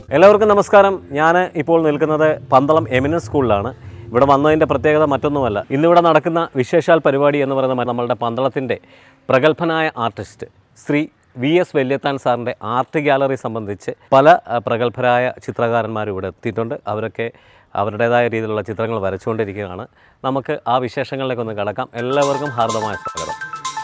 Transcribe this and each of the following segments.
എല്ലാവർക്കും നമസ്കാരം ഞാൻ ഇപ്പോൾ നിൽക്കുന്നത് പന്തളം എമിനൻസ് സ്കൂളിലാണ് ഇവിടെ വന്നതിൻ്റെ പ്രത്യേകത മറ്റൊന്നുമല്ല ഇന്നിവിടെ നടക്കുന്ന വിശേഷാൽ പരിപാടി എന്ന് പറയുന്നത് നമ്മളുടെ പന്തളത്തിൻ്റെ പ്രഗത്ഭനായ artist Shri V S Valiyathan സാറിൻ്റെ ആർട്ട് ഗാലറി സംബന്ധിച്ച് പല അഹ്, പ്രഗത്ഭരായ ചിത്രകാരന്മാരും ഇവിടെ എത്തിയിട്ടുണ്ട് അവരൊക്കെ അവരുടേതായ രീതിയിലുള്ള ചിത്രങ്ങൾ വരച്ചുകൊണ്ടിരിക്കുകയാണ് നമുക്ക് ആ വിശേഷങ്ങളിലേക്ക് ഒന്ന് കടക്കാം എല്ലാവർക്കും ഹാർദമായ സ്വാഗതം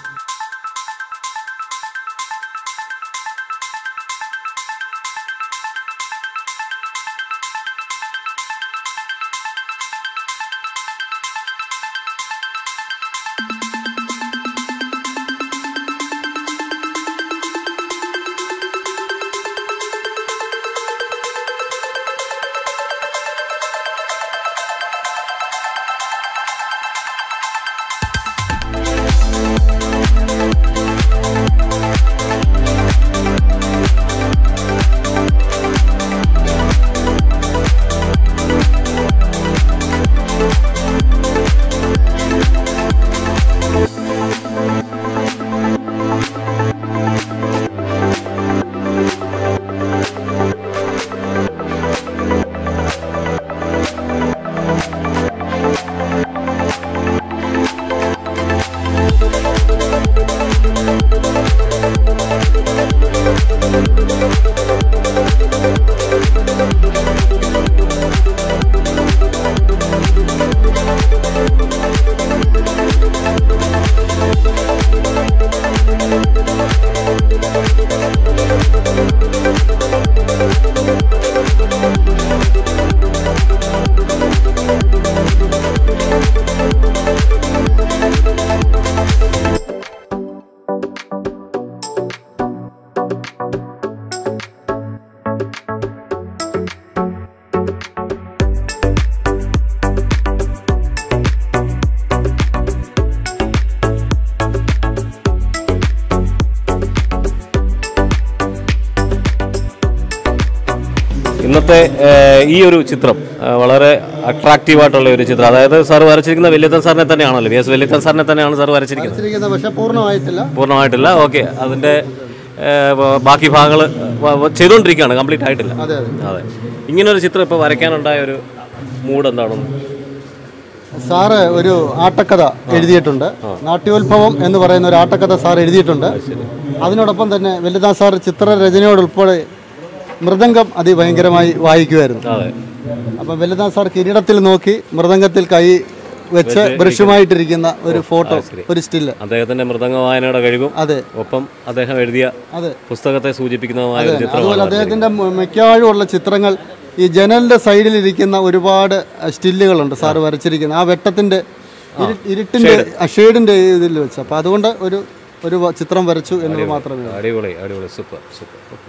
ഇന്നത്തെ ഏഹ്, ഈ ഒരു ചിത്രം ഏഹ്, വളരെ അട്രാക്റ്റീവ് ആയിട്ടുള്ള ഒരു ചിത്രം അതായത് സാർ വരച്ചിരിക്കുന്ന വല്യത്തൻ സാറിനെ തന്നെയാണല്ലോ വി എസ് വല്യത്തൻ സാറിനെ തന്നെയാണ് സാർ വരച്ചിരിക്കുന്നത് വരച്ചിരിക്കുന്നത് പക്ഷെ പൂർണ്ണമായിട്ടില്ല പൂർണ്ണമായിട്ടില്ല ഓക്കെ അതിൻ്റെ ഏഹ്, ബ- ബാക്കി ഭാഗങ്ങൾ ചെയ്തുകൊണ്ടിരിക്കുകയാണ് കംപ്ലീറ്റ് ആയിട്ടില്ല അതെ അതെ അതെ ഇങ്ങനൊരു ചിത്രം ഇപ്പോൾ വരയ്ക്കാനുണ്ടായ ഒരു മൂഡ് എന്താണെന്ന് സാറ് ഒരു ആട്ടക്കഥ എഴുതിയിട്ടുണ്ട് നാട്യോത്ഭവം എന്ന് പറയുന്ന ഒരു ആട്ടക്കഥ സാർ എഴുതിയിട്ടുണ്ട് അതിനോടൊപ്പം തന്നെ വലുതാ സാർ ചിത്രരചനയോടുൾപ്പെടെ മൃദംഗം അതിഭയങ്കരമായി വായിക്കുമായിരുന്നു അതെ അപ്പം വലുതാ സാർ കിരീടത്തിൽ നോക്കി മൃദംഗത്തിൽ കൈ വെച്ച് ബ്രഷുമായിട്ടിരിക്കുന്ന ഒരു ഫോട്ടോ ഒരു സ്റ്റില്ല് അദ്ദേഹത്തിൻ്റെ മൃദംഗ വായനയുടെ കഴിവും അതെ ഒപ്പം അദ്ദേഹം എഴുതിയ അതെ പുസ്തകത്തെ സൂചിപ്പിക്കുന്നതുമായ ഒരു അതുപോലെ ചിത്രമാണ് അദ്ദേഹത്തിന്റെ മു- മിക്കവാറും ഉള്ള ചിത്രങ്ങൾ ഈ ജനലിന്റെ സൈഡിൽ ഇരിക്കുന്ന ഒരുപാട് സ്റ്റില്ലുകളുണ്ട് സാറ് വരച്ചിരിക്കുന്നത് ആ വെട്ടത്തിന്റെ ഇരു- ഇരുട്ടിന്റെ ഷെയ്ഡിന്റെ ഇതിൽ വെച്ച് അപ്പൊ അതുകൊണ്ട് ഒരു ഒരു വ- ചിത്രം വരച്ചു എന്നത് മാത്രമേ ഉള്ളൂ. അടിപൊളി അടിപൊളി super super okay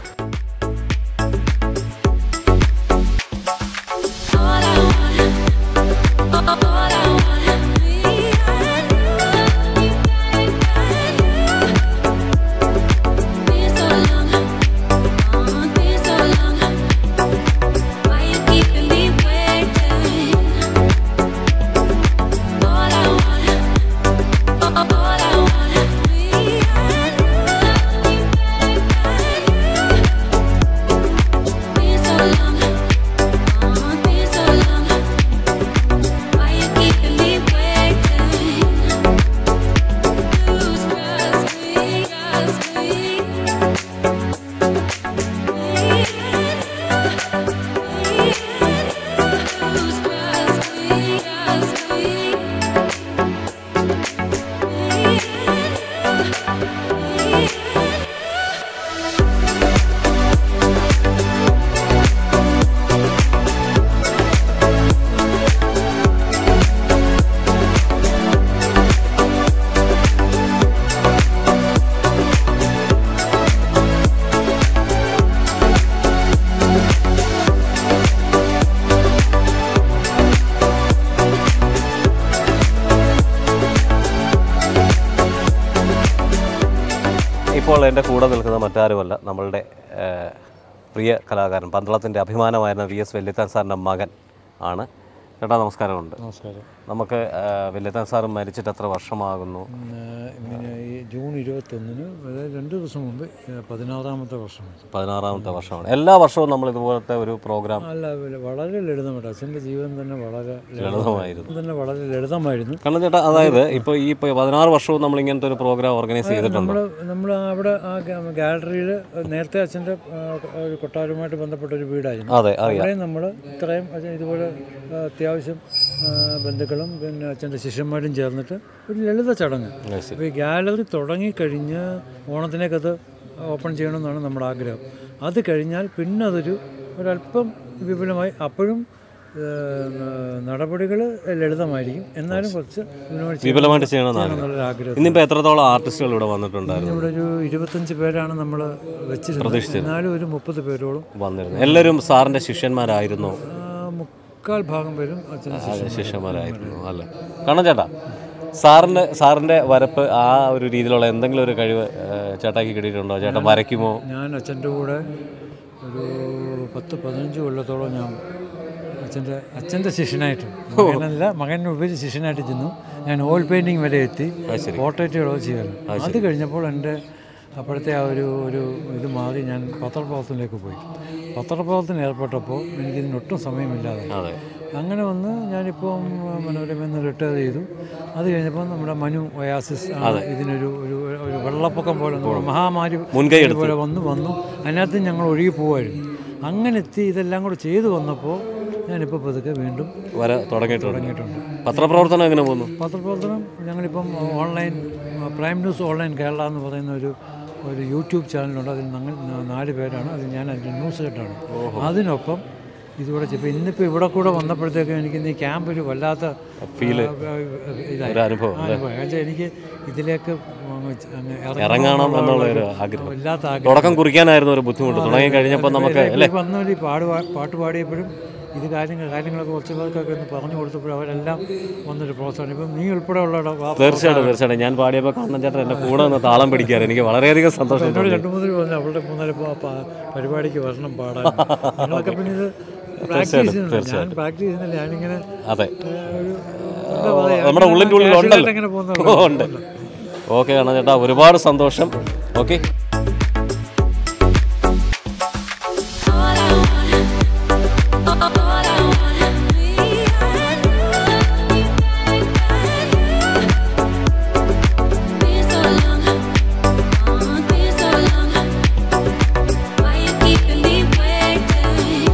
All I want, all I want, me and you, and you. Been so long, oh, been so long. Why you keeping me waiting? All I want, all I want, me and you, and you. Been so long. Oh, been so long. Why you keeping me waiting? Lose trust me, trust me. Lose trust me, trust me. ഇപ്പോൾ എൻ്റെ കൂടെ നിൽക്കുന്ന മറ്റാരുമല്ല നമ്മളുടെ ഏഹ്, പ്രിയ കലാകാരൻ പന്തളത്തിൻ്റെ അഭിമാനമായിരുന്ന V S Valiyathan സാറിൻ്റെ മകൻ ആണ് ചേട്ടാ നമസ്കാരമുണ്ട് നമസ്കാരം നമുക്ക് വല്യത്താൻ സാറ് മരിച്ചിട്ട് എത്ര വർഷമാകുന്നു ഇന്ന് ഇങ്ങനെ ഈ ജൂൺ ഇരുപത്തൊന്നിന് അതായത് രണ്ട് ദിവസം മുമ്പ് ഏഹ്, പതിനാറാമത്തെ വർഷമാണ് പതിനാറാമത്തെ വർഷമാണ് എല്ലാ വർഷവും നമ്മൾ ഇതുപോലത്തെ ഒരു പ്രോഗ്രാം അല്ല വല- വളരെ ലളിതമായിട്ട് അച്ഛൻ്റെ ജീവൻ തന്നെ വളരെ ലളിതമായിരുന്നു തന്നെ വളരെ ലളിതമായിരുന്നു കാരണം ചേട്ടാ അതായത് ഇപ്പോൾ ഈ പ- പതിനാറ് വർഷവും നമ്മൾ ഇങ്ങനത്തെ ഒരു പ്രോഗ്രാം ഓർഗനൈസ് ചെയ്തിട്ടുണ്ട് നമ്മൾ നമ്മൾ അവിടെ ആ ഗാലറിയിൽ നേരത്തെ അച്ഛൻ്റെ ഒരു കൊട്ടാരവുമായിട്ട് ബന്ധപ്പെട്ട ഒരു വീടായിരുന്നു അതെ അറിയാം അവിടെ നമ്മൾ ഇത്രയും അച്ഛൻ ഇതുപോലെ ആ, അത്യാവശ്യം ആ, ബന്ധുക്കളും പിന്നെ അച്ഛൻ്റെ ശിഷ്യന്മാരും ചേർന്നിട്ട് ഒരു ലളിത ചടങ്ങ് അപ്പോൾ ഈ ഗാലറി തുടങ്ങിക്കഴിഞ്ഞ് ഓണത്തിനേക്കത് ഓപ്പൺ ചെയ്യണമെന്നാണ് നമ്മുടെ ആഗ്രഹം അത് കഴിഞ്ഞാൽ പിന്നെ അതൊരു ഒരല്പം വിപുലമായി അപ്പോഴും നടപടികൾ ലളിതമായിരിക്കും എന്നാലും കുറച്ച് വിപുലമായി ചെയ്യണം വിപുലമായിട്ട് ചെയ്യണമെന്നാണ് എന്നുള്ളൊരു ആഗ്രഹം ഇന്നിപ്പോൾ എത്രത്തോളം ആർട്ടിസ്റ്റുകൾ ഇവിടെ വന്നിട്ടുണ്ടായിരുന്നു ഇവിടെ ഒരു ഇരുപത്തഞ്ച് പേരാണ് നമ്മൾ വെച്ചിരുന്നത് എന്നാലും ഒരു മുപ്പത് പേരോളം വന്നിരുന്നു എല്ലാവരും സാറിൻ്റെ ശിഷ്യന്മാരായിരുന്നു ആ, മുക്കാൽ ഭാഗം പേരും അച്ഛനും ശിഷ്യന്മാരും. ശിഷ്യന്മാരായിരുന്നു അല്ലേ കാരണം ചേട്ടാ സാറിൻ്റെ സാറിൻ്റെ വരപ്പ് ആ ഒരു രീതിയിലുള്ള എന്തെങ്കിലും ഒരു കഴിവ് ഏഹ്, ചേട്ടാക്കി കിട്ടിയിട്ടുണ്ടോ ചേട്ടൻ വരയ്ക്കുമോ ഞാൻ അച്ഛൻ്റെ കൂടെ ഒരു പത്ത് പതിനഞ്ച് കൊല്ലത്തോളം ഞാൻ അച്ഛൻ്റെ അച്ഛൻ്റെ ശിഷ്യനായിട്ട് മകനല്ല മകനുപരി ശിഷ്യനായിട്ട് ചെന്നു ഞാൻ ഓയിൽ പെയിൻറ്റിങ് വരെ എത്തി പോർട്രേറ്റുകളോ ചെയ്യാനും അത് കഴിഞ്ഞപ്പോൾ എൻ്റെ അപ്പോഴത്തെ ആ ഒരു ഒരു ഇത് മാറി ഞാൻ പത്രപ്രവർത്തനത്തിലേക്ക് പോയി പത്രപ്രവർത്തനം ഏർപ്പെട്ടപ്പോൾ എനിക്കിതിനൊട്ടും സമയമില്ലാതെ അതെ അങ്ങനെ വന്ന് ഞാനിപ്പം മനോരമയിൽ നിന്ന് റിട്ടയർ ചെയ്തു അത് കഴിഞ്ഞപ്പോൾ നമ്മുടെ മനു ഒയാസിസ് ആണ് ഇതിനൊരു ഒരു ഒരു വെള്ളപ്പൊക്കം പോലെ ഒന്ന് മഹാമാരി മുൻകൈ എടുത്തു. പോലെ വന്ന് വന്നു അതിനകത്ത് ഞങ്ങൾ ഒഴുകി പോവായിരുന്നു അങ്ങനെ എത്തി ഇതെല്ലാം കൂടെ ചെയ്തു വന്നപ്പോൾ ഞാനിപ്പോൾ പതുക്കെ വീണ്ടും വര തുടങ്ങിയിട്ടുണ്ട് തുടങ്ങിയിട്ടുണ്ട് പത്രപ്രവർത്തനം എങ്ങനെ പോകുന്നു പത്രപ്രവർത്തനം ഞങ്ങളിപ്പം online prime news online Kerala എന്ന് പറയുന്ന ഒരു ഒരു യൂട്യൂബ് ചാനലുണ്ട് അതിൽ ഞങ്ങൾ ന- നാല് പേരാണ് അതിൽ ഞാൻ അതിൻ്റെ ന്യൂസ് ഹെഡാണ് അതിനൊപ്പം ഇതുകൂടെ ഇപ്പോൾ ഇന്നിപ്പോൾ ഇവിടെ കൂടെ വന്നപ്പോഴത്തേക്കും എനിക്ക് ഇന്ന് ഈ ക്യാമ്പ് ഒരു വല്ലാത്ത ഫീല് ഇതായി ഒരു അനുഭവം അല്ലേ? അനുഭവം. എന്നുവെച്ചാൽ എനിക്ക് ഇതിലേക്ക് അങ്ങ് ച- അങ്ങ് ഇറങ്ങണം എന്നുള്ള ഒരു ഒരു ആഗ്രഹം വല്ലാത്ത ആഗ്രഹം തുടക്കം കുറിക്കാനായിരുന്നു ഒരു ബുദ്ധിമുട്ട് തുടങ്ങി കഴിഞ്ഞപ്പോൾ നമുക്ക് അല്ലേ വന്നവർ ഈ പാട് പാ- പാട്ട് പാടിയപ്പോഴും ഇത് കാര്യങ്ങൾ കാര്യങ്ങളൊക്കെ കുറച്ച് പേർക്കൊക്കെ ഒന്ന് പറഞ്ഞു കൊടുത്തപ്പോഴും അവരെല്ലാം വന്നൊരു പ്രോത്സാഹനം ഇപ്പം നീ ഉൾപ്പെടെ ഉള്ള തീർച്ചയായിട്ടും തീർച്ചയായിട്ടും ഞാൻ പാടിയപ്പോൾ കണ്ണൻ ചേട്ടൻ എൻ്റെ കൂടെ നിന്ന് താളം പിടിക്കാറ് എനിക്ക് വളരെയധികം സന്തോഷം എന്നോട് തോന്നി രണ്ടു മൂന്ന് പേര് പറഞ്ഞു അവളുടെ മൂന്നര പ- പ- പരിപാടിക്ക് വരണം പാടാൻ നിങ്ങളൊക്കെ പിന്നെ ഇത് പ്രാക്ടീസ് ചെയ്യുന്നില്ല ഞാൻ പ്രാക്ടീസ് ചെയ്യുന്നില്ല ഞാനിങ്ങനെ അതെ ഏഹ്, ഒരു എന്താ പറയാ നമ്മുടെ ഉള്ളിൻ്റെ ഉള്ളിൽ ഉണ്ടല്ലോ ഇങ്ങനെ ഓ, പോകുന്ന ഉണ്ട് ഓക്കെ കണ്ണൻ ചേട്ടാ ഒരുപാട് സന്തോഷം okay All I want, all I wanna be, I love you, Been so long, oh, been so long. Why you keeping me waiting?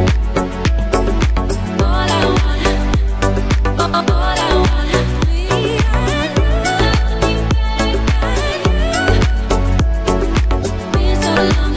All I want, all I wanna be, I love you, Been so long.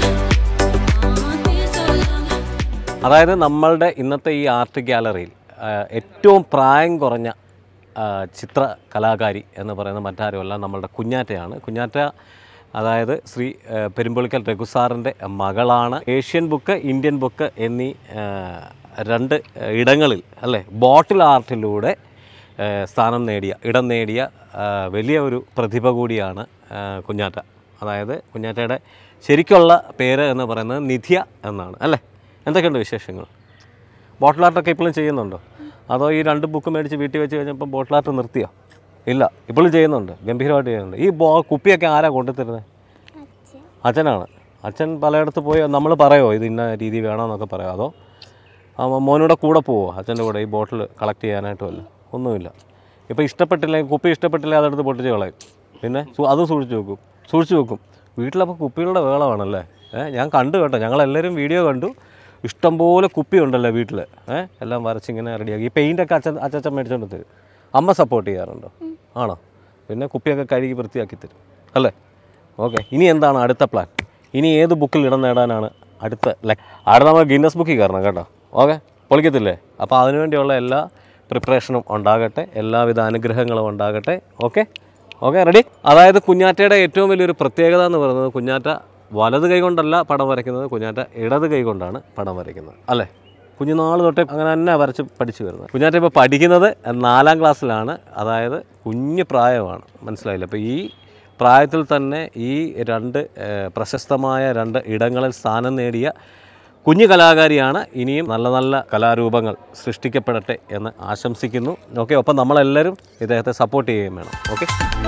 അതായത് നമ്മളുടെ ഇന്നത്തെ ഈ art ഗാലറിയിൽ ആ, ഏറ്റവും പ്രായം കുറഞ്ഞ ആ, ചിത്ര കലാകാരി എന്ന് പറയുന്ന മറ്റാരുമല്ല നമ്മളുടെ കുഞ്ഞാറ്റയാണ് കുഞ്ഞാറ്റ അതായത് ശ്രീ ആ, പെരുമ്പുളിക്കൽ രഘുസാറിൻ്റെ മകളാണ് ഏഷ്യൻ ബുക്ക് ഇന്ത്യൻ ബുക്ക് എന്നീ ആ, രണ്ട് ഇടങ്ങളിൽ അല്ലേ ബോട്ടിൽ ആർട്ടിലൂടെ ആ, സ്ഥാനം നേടിയ ഇടം നേടിയ ആ, വലിയ ഒരു പ്രതിഭ കൂടിയാണ് ആ, കുഞ്ഞാറ്റ അതായത് കുഞ്ഞാറ്റയുടെ ശരിക്കുള്ള പേര് എന്ന് പറയുന്നത് നിധ്യ എന്നാണ് അല്ലേ എന്തൊക്കെയുണ്ട് വിശേഷങ്ങൾ ബോട്ടിൽ ആർട്ടൊക്കെ ഇപ്പോഴും ചെയ്യുന്നുണ്ടോ അതോ ഈ രണ്ട് ബുക്ക് മേടിച്ച് വീട്ടിൽ വെച്ച് കഴിഞ്ഞപ്പോൾ ബോട്ടിൽ ആർട്ട് നിർത്തിയോ ഇല്ല ഇപ്പോഴും ചെയ്യുന്നുണ്ട് ഗംഭീരമായിട്ട് ചെയ്യുന്നുണ്ട് ഈ ബോ കുപ്പിയൊക്കെ ആരാ കൊണ്ടുത്തരുന്നത് അച്ഛനാണ് അച്ഛൻ പലയിടത്ത് പോയി നമ്മൾ പറയോ ഇത് ഇന്ന രീതി വേണമെന്നൊക്കെ പറയോ അതോ ആ മോനൂടെ കൂടെ പോവോ അച്ഛൻ്റെ കൂടെ ഈ ബോട്ടിൽ കളക്ട് ചെയ്യാനായിട്ടും അല്ല ഒന്നുമില്ല ഇപ്പോൾ ഇഷ്ടപ്പെട്ടില്ലെങ്കിൽ കുപ്പി ഇഷ്ടപ്പെട്ടില്ലെങ്കിൽ അതെടുത്ത് പൊട്ടിച്ച് കളയും പിന്നെ സു- അതും സൂക്ഷിച്ച് വെക്കും സൂക്ഷിച്ച് വെക്കും വീട്ടിലപ്പോൾ കുപ്പികളുടെ വേളമാണല്ലേ ഏഹ് ഞാൻ കണ്ടു കേട്ടോ ഞങ്ങളെല്ലാവരും വീഡിയോ കണ്ടു ഇഷ്ടംപോലെ കുപ്പി ഉണ്ടല്ലോ വീട്ടിൽ ഏഹ് എല്ലാം വരച്ചിങ്ങനെ റെഡിയാക്കി ഈ പെയിൻ്റൊക്കെ അച്ഛൻ അച്ഛൻ മേടിച്ചോണ്ട് തരും അമ്മ സപ്പോർട്ട് ചെയ്യാറുണ്ടോ ആണോ പിന്നെ കുപ്പിയൊക്കെ കഴുകി വൃത്തിയാക്കി തരും അല്ലേ ഓക്കെ ഇനി എന്താണ് അടുത്ത പ്ലാൻ ഇനി ഏത് ബുക്കിൽ ഇടം നേടാനാണ് അടുത്ത ലക് അവിടെ നമ്മൾ ഗിന്നസ് ബുക്കിൽ കയറണം കേട്ടോ ഓക്കെ പൊളിക്കത്തില്ലേ അപ്പോൾ അതിനുവേണ്ടിയുള്ള എല്ലാ പ്രിപ്പറേഷനും ഉണ്ടാകട്ടെ എല്ലാവിധ അനുഗ്രഹങ്ങളും ഉണ്ടാകട്ടെ ഓക്കെ ഓക്കെ റെഡി അതായത് കുഞ്ഞാറ്റയുടെ ഏറ്റവും വലിയൊരു പ്രത്യേകത എന്ന് പറയുന്നത് കുഞ്ഞാറ്റ വലത് കൈ കൊണ്ടല്ല പടം വരയ്ക്കുന്നത് കുഞ്ഞാറ്റ ഇടത് കൈ കൊണ്ടാണ് പടം വരയ്ക്കുന്നത് അല്ലേ കുഞ്ഞുനാൾ തൊട്ടേ അങ്ങനെ തന്നെ വരച്ച് പഠിച്ചു വരുന്നത് കുഞ്ഞാറ്റ ഇപ്പോൾ പഠിക്കുന്നത് നാലാം ക്ലാസ്സിലാണ് അതായത് കുഞ്ഞു പ്രായമാണ് മനസ്സിലായില്ല അപ്പോൾ ഈ പ്രായത്തിൽ തന്നെ ഈ രണ്ട് ഏഹ്, പ്രശസ്തമായ രണ്ട് ഇടങ്ങളിൽ സ്ഥാനം നേടിയ കുഞ്ഞു കലാകാരിയാണ് ഇനിയും നല്ല നല്ല കലാരൂപങ്ങൾ സൃഷ്ടിക്കപ്പെടട്ടെ എന്ന് ആശംസിക്കുന്നു ഓക്കെ ഒപ്പം നമ്മളെല്ലാവരും ഇദ്ദേഹത്തെ സപ്പോർട്ട് ചെയ്യുകയും വേണം ഓക്കെ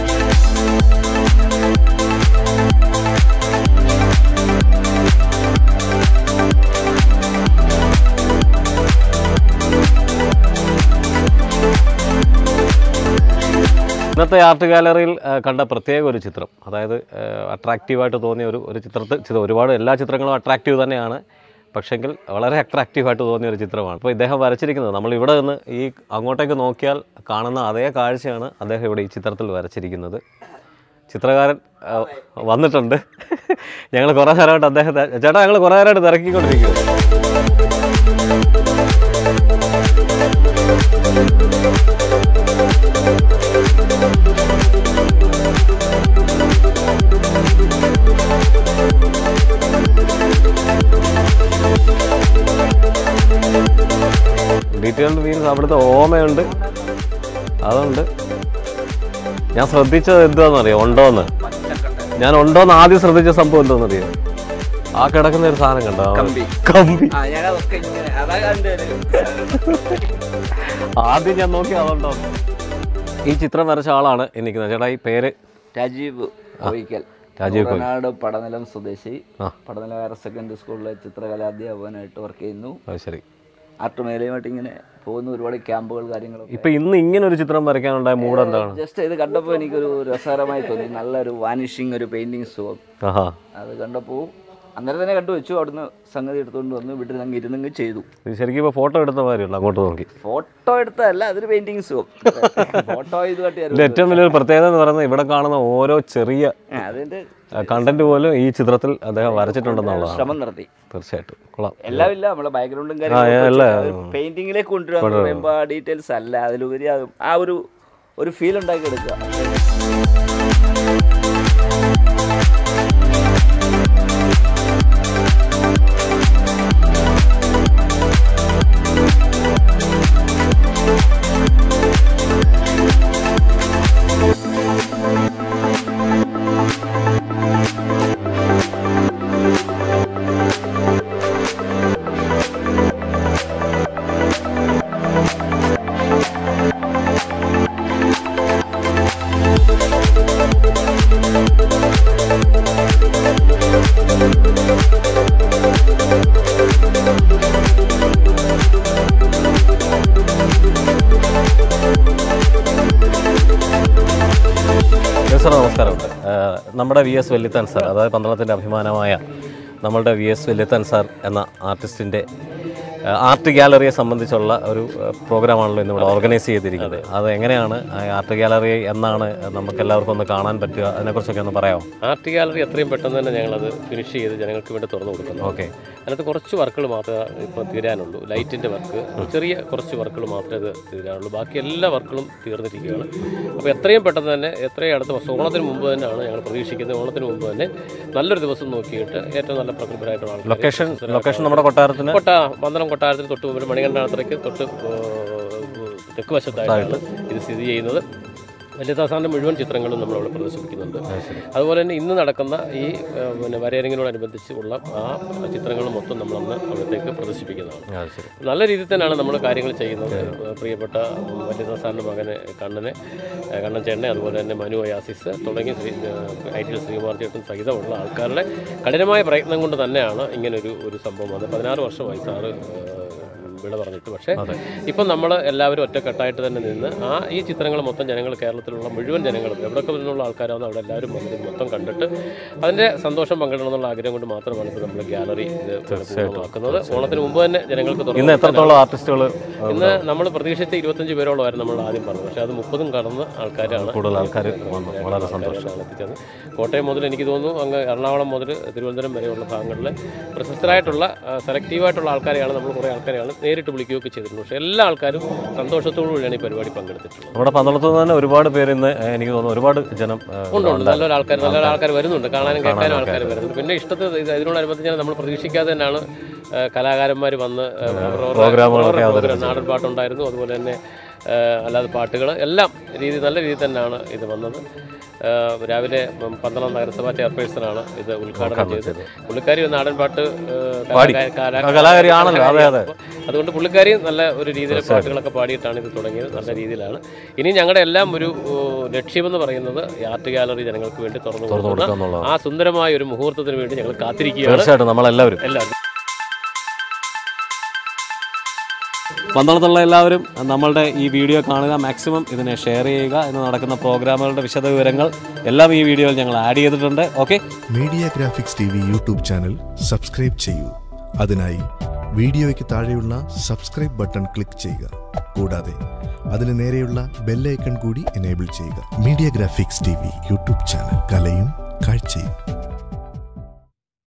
ഇന്നത്തെ ആർട്ട് ഗാലറിയിൽ ആ, കണ്ട പ്രത്യേക ഒരു ചിത്രം അതായത് അട്രാക്റ്റീവായിട്ട് തോന്നിയ ഒരു ഒരു ചിത്രത്തിൽ ചിത്രം ഒരുപാട് എല്ലാ ചിത്രങ്ങളും അട്രാക്റ്റീവ് തന്നെയാണ് പക്ഷെങ്കിൽ വളരെ അട്രാക്റ്റീവായിട്ട് തോന്നിയ ഒരു ചിത്രമാണ് അപ്പോൾ ഇദ്ദേഹം വരച്ചിരിക്കുന്നത് നമ്മൾ ഇവിടെ നിന്ന് ഈ അങ്ങോട്ടേക്ക് നോക്കിയാൽ കാണുന്ന അതേ കാഴ്ചയാണ് അദ്ദേഹം ഇവിടെ ഈ ചിത്രത്തിൽ വരച്ചിരിക്കുന്നത് ചിത്രകാരൻ ആ, വന്നിട്ടുണ്ട് ഞങ്ങൾ കുറേ നേരമായിട്ട് അദ്ദേഹത്തെ ചേട്ടാ ഞങ്ങൾ കുറേ നേരമായിട്ട് തിരക്കിക്കൊണ്ടിരിക്കുന്നു ഡീറ്റെയിൽഡ് മീൻസ് അവിടുത്തെ ഓമയുണ്ട് അതുണ്ട് ഞാൻ ശ്രദ്ധിച്ചത് എന്താണെന്നറിയോ ഉണ്ടോന്ന് ഞാൻ ഉണ്ടോന്ന് ആദ്യം ശ്രദ്ധിച്ച സംഭവം എന്താണെന്നറിയോ ആ കിടക്കുന്ന ഒരു സാധനം കണ്ടോ കമ്പി ആ ഞങ്ങളൊക്കെ ഇങ്ങനെ അതാ കണ്ടത് ആദ്യം ഞാൻ നോക്കി അതുണ്ടോ ഈ ചിത്രം വരച്ച ആളാണ് ഈ നിൽക്കുന്നത് ചേട്ടാ ഈ പേര് രാജീവ് ഒഴിക്കൽ രാജീവ് കോയി. വയനാട് പടനിലം സ്വദേശി ആ. പടനിലം ഹയർ സെക്കൻഡറി സ്കൂളിലെ ചിത്രകലാധ്യാപകനായിട്ട് വർക്ക് ചെയ്യുന്നു അത് ശരി ആർട്ട് മേഖലയുമായിട്ട് ഇങ്ങനെ പോകുന്നു ഒരുപാട് ക്യാമ്പുകൾ കാര്യങ്ങളൊക്കെ ഇപ്പൊ ഇന്ന് ഇങ്ങനെ ഒരു ചിത്രം വരയ്ക്കാനുണ്ടായ മൂഡ് എന്താണ് ജസ്റ്റ് ഇത് കണ്ടപ്പോൾ എനിക്കൊരു രസകരമായി തോന്നി നല്ലൊരു വാനിഷിങ് ഒരു പെയിന്റിങ് സുഖം ആഹാ അത് കണ്ടപ്പോൾ അന്നേരം തന്നെ കണ്ടു വെച്ചു അവിടുന്ന് സംഗതി എടുത്തുകൊണ്ട് വന്ന് വീട്ടിൽ അങ്ങ് ഇരുന്നങ്ങ് ചെയ്തു ഇത് ശരിക്കും ഇപ്പൊ ഫോട്ടോ എടുത്ത മാതിരിയുള്ളൂ അങ്ങോട്ട് നോക്കി ഫോട്ടോ എടുത്തതല്ല അതൊരു പെയിന്റിങ് സുഖം ഫോട്ടോ ഇത് ഇതിന്റെ കാട്ടിയായിരുന്നു ഏറ്റവും വലിയൊരു പ്രത്യേകത എന്ന് പറയുന്നത് ഇവിടെ കാണുന്ന ഓരോ ചെറിയ അതിന്റെ കണ്ടന്റ് പോലും ഈ ചിത്രത്തിൽ അദ്ദേഹം വരച്ചിട്ടുണ്ടെന്നുള്ളതാണ് ശ്രമം നടത്തി തീർച്ചയായിട്ടും കൊള്ളാം എല്ലാം ഇല്ല നമ്മളെ ബാക്ക്ഗ്രൗണ്ടും എല്ലാം. കാര്യങ്ങളും പെയിന്റിങ്ങിലേക്ക് കൊണ്ടുവരാന്ന് പറയുമ്പോൾ ആ ഡീറ്റെയിൽസ് അല്ല അതിലുപരി അത് ആ ഒരു ഒരു ഫീൽ ഉണ്ടാക്കി എടുക്കുക യെസ് സാർ നമസ്കാരമുണ്ട് ഏഹ് നമ്മുടെ വി എസ് വെല്ലിത്തൻ സാർ അതായത് പന്തളത്തിൻ്റെ അഭിമാനമായ നമ്മളുടെ വി എസ് വെല്ലിത്തൻ സാർ എന്ന ആർട്ടിസ്റ്റിൻ്റെ ആർട്ട് ഗാലറിയെ സംബന്ധിച്ചുള്ള ഒരു ഏഹ്, പ്രോഗ്രാമാണല്ലോ ഇന്ന് ഇവിടെ ഓർഗനൈസ് ചെയ്തിരിക്കുന്നത് അത് എങ്ങനെയാണ് ആ ആർട്ട് ഗാലറി എന്നാണ് നമുക്ക് എല്ലാവർക്കും ഒന്ന് കാണാൻ പറ്റുക അതിനെക്കുറിച്ചൊക്കെ ഒന്ന് പറയാമോ ആർട്ട് ഗാലറി എത്രയും പെട്ടെന്ന് തന്നെ ഞങ്ങളത് ഫിനിഷ് ചെയ്ത് ജനങ്ങൾക്ക് വേണ്ടി തുറന്നു കൊടുക്കുന്നു ഓക്കെ അതിനകത്ത് കുറച്ച് വർക്കുകൾ മാത്രമേ ഇപ്പോൾ തീരാനുള്ളൂ ലൈറ്റിൻ്റെ വർക്ക് ചെറിയ കുറച്ച് വർക്കുകൾ മാത്രമേ ഇത് തീരാനുള്ളൂ ബാക്കി എല്ലാ വർക്കുകളും തീർന്നിരിക്കുകയാണ് അപ്പോൾ എത്രയും പെട്ടെന്ന് തന്നെ എത്രയും അടുത്ത ദിവസം ഓണത്തിന് മുമ്പ് തന്നെയാണ് ഞങ്ങൾ പ്രതീക്ഷിക്കുന്നത് ഓണത്തിന് മുമ്പ് തന്നെ നല്ലൊരു ദിവസം നോക്കിയിട്ട് ഏറ്റവും നല്ല പ്രഗത്ഭരായിട്ടുള്ള ആൾക്കാർ ലൊക്കേഷൻ ലൊക്കേഷൻ നമ്മുടെ കൊട്ടാരത്തിന് കൊട്ട പന്തളം കൊട്ടാരത്തിന് തൊട്ട് മുമ്പിൽ മണികണ്ഠാത്രയ്ക്ക് തൊട്ട് ഏഹ്, തെക്ക് വശത്തായിട്ടാണ് ഇത് സ്ഥിതി ചെയ്യുന്നത് ലളിതാസാറിൻ്റെ മുഴുവൻ ചിത്രങ്ങളും നമ്മളവിടെ പ്രദർശിപ്പിക്കുന്നുണ്ട് അതുപോലെ തന്നെ ഇന്ന് നടക്കുന്ന ഈ ഏഹ്, പിന്നെ വരയരങ്ങിനോടനുബന്ധിച്ച് ഉള്ള ആ ചിത്രങ്ങൾ മൊത്തം നമ്മളന്ന് അവിടത്തേക്ക് പ്രദർശിപ്പിക്കുന്നതാണ് അത് ശരി നല്ല രീതിയിൽ തന്നെയാണ് നമ്മൾ കാര്യങ്ങൾ ചെയ്യുന്നത് പ്രിയപ്പെട്ട ലളിതാസാറിൻ്റെ മകനെ കണ്ണനെ ഏഹ്, കണ്ണൻ ചേട്ടനെ അതുപോലെ തന്നെ മനു അയാസിസ് തുടങ്ങി ശ്രീ ഐ ടി ശ്രീകുമാർ ചേട്ടൻ സഹിതമുള്ള ആൾക്കാരുടെ കഠിനമായ പ്രയത്നം കൊണ്ട് തന്നെയാണ് ഇങ്ങനൊരു ഒരു സംഭവം അത് പതിനാറ് വർഷമായി സാറ് ഏഹ്, വിട പറഞ്ഞിട്ട് പക്ഷേ ഇപ്പം നമ്മൾ എല്ലാവരും ഒറ്റക്കെട്ടായിട്ട് തന്നെ നിന്ന് ആ ഈ ചിത്രങ്ങൾ മൊത്തം ജനങ്ങൾ കേരളത്തിലുള്ള മുഴുവൻ ജനങ്ങളും എവിടെയൊക്കെ നിന്നുള്ള ആൾക്കാരാണ് അവിടെ എല്ലാവരും വന്നത് മൊത്തം കണ്ടിട്ട് അതിൻ്റെ സന്തോഷം പങ്കിടണം എന്നുള്ള ആഗ്രഹം കൊണ്ട് മാത്രമാണ് ഇപ്പോൾ നമ്മൾ ഗാലറി ഇത് പൂർണ്ണമാക്കുന്നത് ഓണത്തിന് മുമ്പ് തന്നെ ജനങ്ങൾക്ക് ഇന്ന് തുറന്നു എത്രത്തോളം ആർട്ടിസ്റ്റുകൾ ഇന്ന് നമ്മൾ പ്രതീക്ഷിച്ച ഇരുപത്തഞ്ച് പേരോളമായിരുന്നു നമ്മൾ ആദ്യം പറഞ്ഞത് പക്ഷേ അത് മുപ്പതും കടന്ന് ആൾക്കാരാണ് കൂടുതൽ ആൾക്കാർ വന്നു വളരെ സന്തോഷം ആൾക്കാരാണ് എത്തിച്ചത് കോട്ടയം മുതൽ എനിക്ക് തോന്നുന്നു അങ്ങ് എറണാകുളം മുതൽ തിരുവനന്തപുരം വരെയുള്ള ഭാഗങ്ങളിൽ പ്രശസ്തരായിട്ടുള്ള ആ, സെലക്റ്റീവായിട്ടുള്ള ആൾക്കാരെയാണ് നമ്മൾ കുറേ ആൾക്കാരെയാണ് നേരിട്ട് വിളിക്കുകയൊക്കെ ചെയ്തിട്ടുണ്ട് പക്ഷേ എല്ലാ ആൾക്കാരും സന്തോഷത്തോടു കൂടിയാണ് ഈ പരിപാടി പങ്കെടുത്തിട്ടുള്ളത് നമ്മുടെ പന്തളത്ത് നിന്ന് തന്നെ ഒരുപാട് പേര് ഇന്ന് ഏഹ്, എനിക്ക് തോന്നുന്നു ഒരുപാട് ജനം ഏഹ്, ഉണ്ട് ഉണ്ട് നല്ലൊരു ആൾക്കാർ നല്ലൊരു ആൾക്കാർ വരുന്നുണ്ട് കാണാനും കേൾക്കാനും ആൾക്കാർ വരുന്നുണ്ട് പിന്നെ ഇഷ്ടത്തിൽ ഇത് ഇതിനോടനുബന്ധിച്ച് നമ്മൾ പ്രതീക്ഷിക്കാതെ തന്നെയാണ് കലാകാരന്മാർ വന്ന് ആ, അവരവരുടെ- പ്രോഗ്രാമുകളൊക്കെ അവരുടെ പ്രോഗ്രാം നാടൻ പാട്ടുണ്ടായിരുന്നു അതുപോലെ തന്നെ ആ, അല്ലാതെ പാട്ടുകൾ എല്ലാം രീതി നല്ല രീതിയിൽ തന്നെയാണ് ഇത് വന്നത് ആ, രാവിലെ പന്തളം നഗരസഭാ ചെയർപേഴ്സണാണ് ഇത് ഉദ്ഘാടനം ചെയ്തത് പുള്ളിക്കാരി ഒരു നാടൻ പാട്ട് ആ, പാടി. കലാകാ- കലാ- കലാകാരിയാണല്ലോ, അതെ, അതെ. അതുകൊണ്ട് പുള്ളിക്കാരി നല്ല ഒരു രീതിയിൽ പാട്ടുകളൊക്കെ പാടിയിട്ടാണ് ഇത് തുടങ്ങിയത് നല്ല രീതിയിലാണ് ഇനി ഞങ്ങളുടെ എല്ലാം ഒരു ഓ, ലക്ഷ്യമെന്ന് പറയുന്നത് ഈ ആർട്ട് ഗാലറി ജനങ്ങൾക്ക് വേണ്ടി തുറന്നു തുറന്നു കൊടുക്കുക കൊടുക്കുന്ന എന്നുള്ളതാണ് ആ സുന്ദരമായ ഒരു മുഹൂർത്തത്തിന് വേണ്ടി ഞങ്ങൾ കാത്തിരിക്കുകയാണ് തീർച്ചയായിട്ടും നമ്മളെല്ലാവരും എല്ലാവരും പന്തളത്തുള്ള എല്ലാവരും നമ്മളുടെ ഈ വീഡിയോ കാണുക മാക്സിമം ഇതിനെ ഷെയർ ചെയ്യുക ഇന്ന് നടക്കുന്ന പ്രോഗ്രാമുകളുടെ വിശദവിവരങ്ങൾ എല്ലാം ഈ വീഡിയോയിൽ ഞങ്ങൾ ആഡ് ചെയ്തിട്ടുണ്ട് okay media graphics T V YouTube channel subscribe ചെയ്യൂ അതിനായി വീഡിയോയ്ക്ക് താഴെയുള്ള സബ്സ്ക്രൈബ് ബട്ടൺ ക്ലിക്ക് ചെയ്യുക കൂടാതെ അതിന് നേരെയുള്ള ബെല്ലൈക്കൺ കൂടി എനേബിൾ ചെയ്യുക media graphics T V YouTube channel കലയും കാഴ്ചയും